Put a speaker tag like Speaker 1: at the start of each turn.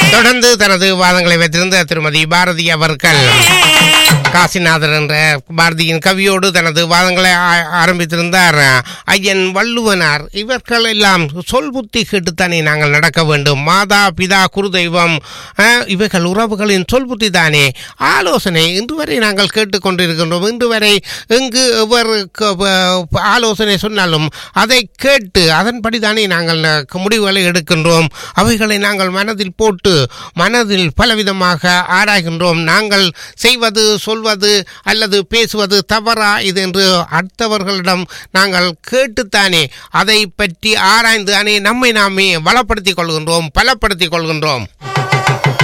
Speaker 1: தொடர்ந்து தனது வாதங்களை வைத்திருந்த திருமதி பாரதி அவர்கள் காசிநாதர் என்ற பாரதியின் கவியோடு தனது வாதங்களை ஆ- ஆரம்பித்திருந்தார் ஐயன் வள்ளுவனார் இவர்கள் எல்லாம் சொல் புத்தி கேட்டுத்தானே நாங்கள் நடக்க வேண்டும் மாதா பிதா குருதெய்வம் அஹ், இவைகள் உறவுகளின் சொல் புத்தி தானே ஆலோசனை இன்று வரை நாங்கள் கேட்டுக்கொண்டிருக்கின்றோம் இன்று வரை எங்கு எவர் க- ப- ஆலோசனை சொன்னாலும் அதை கேட்டு அதன்படி தானே நாங்கள் அஹ், முடிவுகளை எடுக்கின்றோம் அவைகளை நாங்கள் மனதில் போட்டு மனதில் பலவிதமாக ஆராய்கின்றோம் நாங்கள் செய்வது சொல்வது அல்லது பேசுவது தவறா இது என்று அடுத்தவர்களிடம் நாங்கள் கேட்டுத்தானே அதை பற்றி ஆராய்ந்து தானே நம்மை நாமே வளப்படுத்திக் கொள்கின்றோம் பலப்படுத்திக் கொள்கின்றோம்